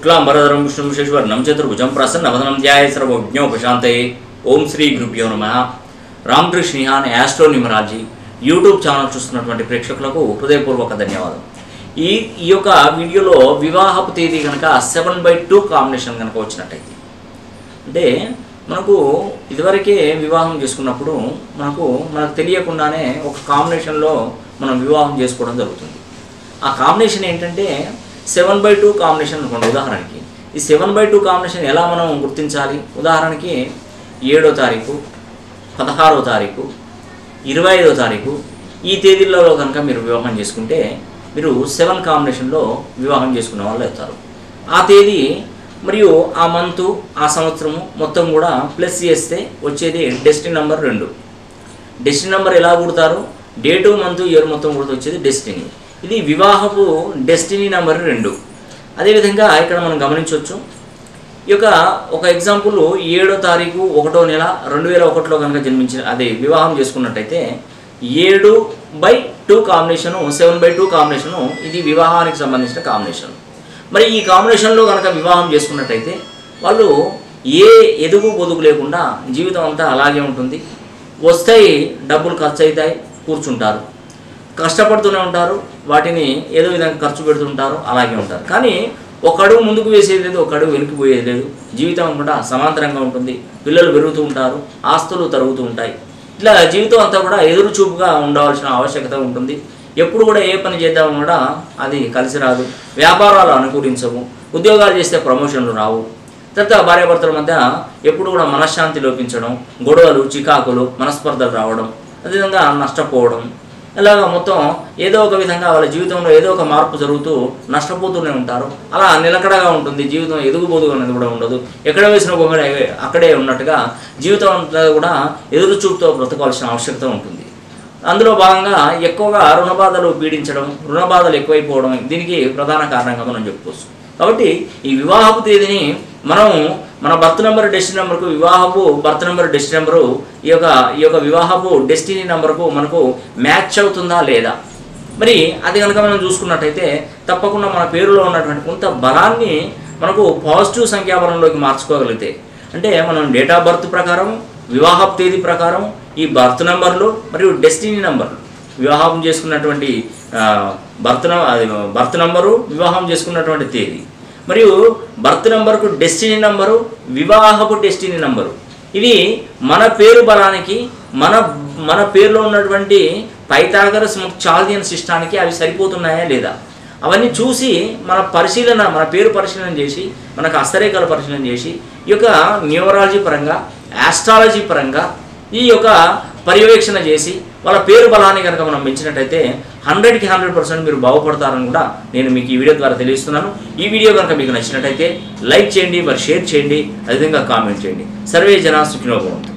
శుక్లాంబరధరం విష్ణుం శశివర్ణం చతుర్భుజం ప్రసన్నవదనం ధ్యాయ సర్వజ్ఞోపశాంతయే ఓం శ్రీ గురుభ్యో నమ రామకృష్ణ నిహాన్ యాస్ట్రో న్యూమరాలజీ యూట్యూబ్ ఛానల్ చూస్తున్నటువంటి ప్రేక్షకులకు హృదయపూర్వక ధన్యవాదం ఈ ఈ యొక్క వీడియోలో వివాహపు తేదీ కనుక సెవెన్ బై టూ కాంబినేషన్ కనుక వచ్చినట్టయితే అంటే మనకు ఇదివరకే వివాహం చేసుకున్నప్పుడు మనకు మనకు తెలియకుండానే ఒక కాంబినేషన్లో మనం వివాహం చేసుకోవడం జరుగుతుంది ఆ కాంబినేషన్ ఏంటంటే సెవెన్ బై టూ కాంబినేషన్ అనుకోండి ఉదాహరణకి ఈ సెవెన్ బై టూ కాంబినేషన్ ఎలా మనం గుర్తించాలి ఉదాహరణకి ఏడో తారీఖు పదహారో తారీఖు ఇరవై ఐదో తారీఖు ఈ తేదీలలో కనుక మీరు వివాహం చేసుకుంటే మీరు సెవెన్ కాంబినేషన్లో వివాహం చేసుకున్న వాళ్ళు అవుతారు ఆ తేదీ మరియు ఆ మంత్ ఆ సంవత్సరము మొత్తం కూడా ప్లస్ చేస్తే వచ్చేది డెస్టినీ నెంబర్ రెండు డెస్టినీ నెంబర్ ఎలా కుడతారు డేటు మంత్ ఇయర్ మొత్తం కూడా వచ్చేది డెస్టినీ ఇది వివాహపు డెస్టినీ నెంబర్ రెండు అదేవిధంగా ఇక్కడ మనం గమనించవచ్చు ఈ యొక్క ఒక ఎగ్జాంపుల్ ఏడో తారీఖు ఒకటో నెల రెండు వేల ఒకటిలో కనుక జన్మించిన అదే వివాహం చేసుకున్నట్టయితే ఏడు by two combination seven by two combination ఇది వివాహానికి సంబంధించిన కాంబినేషన్ మరి ఈ కాంబినేషన్లో కనుక వివాహం చేసుకున్నట్టయితే వాళ్ళు ఏ ఎదుగు పొదుగు లేకుండా జీవితం అంతా అలాగే ఉంటుంది వస్తాయి డబ్బులు ఖర్చు అవుతాయి కూర్చుంటారు కష్టపడుతూనే ఉంటారు వాటిని ఏదో విధంగా ఖర్చు పెడుతుంటారు అలాగే ఉంటారు కానీ ఒక అడుగు ముందుకు వేసేది లేదు ఒక అడుగు వెనక్కి పోయేది లేదు జీవితం కూడా సమాంతరంగా ఉంటుంది పిల్లలు పెరుగుతూ ఉంటారు ఆస్తులు తరుగుతూ ఉంటాయి ఇట్లా జీవితం అంతా కూడా ఎదురు చూపుగా ఉండవలసిన ఆవశ్యకత ఉంటుంది ఎప్పుడు కూడా ఏ పని చేద్దామని కూడా అది కలిసి రాదు వ్యాపారాలు అనుకూలించవు ఉద్యోగాలు చేస్తే ప్రమోషన్లు రావు తర్వాత భార్యాభర్తల మధ్య ఎప్పుడు కూడా మనశ్శాంతి లోపించడం గొడవలు చికాకులు మనస్పర్ధలు రావడం అదేవిధంగా నష్టపోవడం ఇలాగ మొత్తం ఏదో ఒక విధంగా వాళ్ళ జీవితంలో ఏదో ఒక మార్పు జరుగుతూ నష్టపోతూనే ఉంటారు అలా నిలకడగా ఉంటుంది జీవితం ఎదుగుబోదు అనేది కూడా ఉండదు ఎక్కడ వేసిన గొంగడ అక్కడే ఉన్నట్టుగా జీవితం అంతా కూడా ఎదురు చూపుతో బ్రతకాల్సిన ఆవశ్యకత ఉంటుంది అందులో భాగంగా ఎక్కువగా రుణబాధలు పీడించడం రుణబాధలు ఎక్కువైపోవడం దీనికి ప్రధాన కారణంగా మనం చెప్పుకోవచ్చు కాబట్టి ఈ వివాహపు తేదీని మనం మన బర్త్ నెంబర్ డెస్టినీ నెంబర్కు వివాహపు బర్త్ నెంబర్ డెస్టినీ నెంబరు ఈ యొక్క ఈ యొక్క వివాహపు డెస్టినీ నెంబర్కు మనకు మ్యాచ్ అవుతుందా లేదా మరి అది కనుక మనం చూసుకున్నట్టయితే తప్పకుండా మన పేరులో ఉన్నటువంటి కొంత బలాన్ని మనకు పాజిటివ్ సంఖ్యాబలంలోకి మార్చుకోగలిగితే అంటే మనం డేట్ ఆఫ్ బర్త్ ప్రకారం వివాహపు తేదీ ప్రకారం ఈ బర్త్ నెంబర్లు మరియు డెస్టినీ నెంబర్లు వివాహం చేసుకున్నటువంటి ఆ, బర్త్ న- అది బర్త్ నంబరు వివాహం చేసుకున్నటువంటి తేదీ మరియు బర్త్ నంబర్కు డెస్టినీ నంబరు వివాహపు డెస్టినీ నంబరు ఇవి మన పేరు బలానికి మన మన పేరులో ఉన్నటువంటి పైతాగరస్ చాల్దియన్ సిస్టానికి అవి సరిపోతున్నాయా లేదా అవన్నీ చూసి మన పరిశీలన మన పేరు పరిశీలన చేసి మనకు హస్తరేఖల పరిశీలన చేసి ఈ యొక్క న్యూమరాలజీ పరంగా ఆస్ట్రాలజీ పరంగా ఈ యొక్క పర్యవేక్షణ చేసి వాళ్ళ పేరు బలాన్ని కనుక మనం పెంచినట్టయితే హండ్రెడ్కి హండ్రెడ్ పర్సెంట్ మీరు బాగుపడతారని కూడా నేను మీకు ఈ వీడియో ద్వారా తెలియజేస్తున్నాను ఈ వీడియో కనుక మీకు నచ్చినట్టయితే లైక్ చేయండి మరి షేర్ చేయండి అదేవిధంగా కామెంట్ చేయండి సర్వే జన సుఖినోభవంతు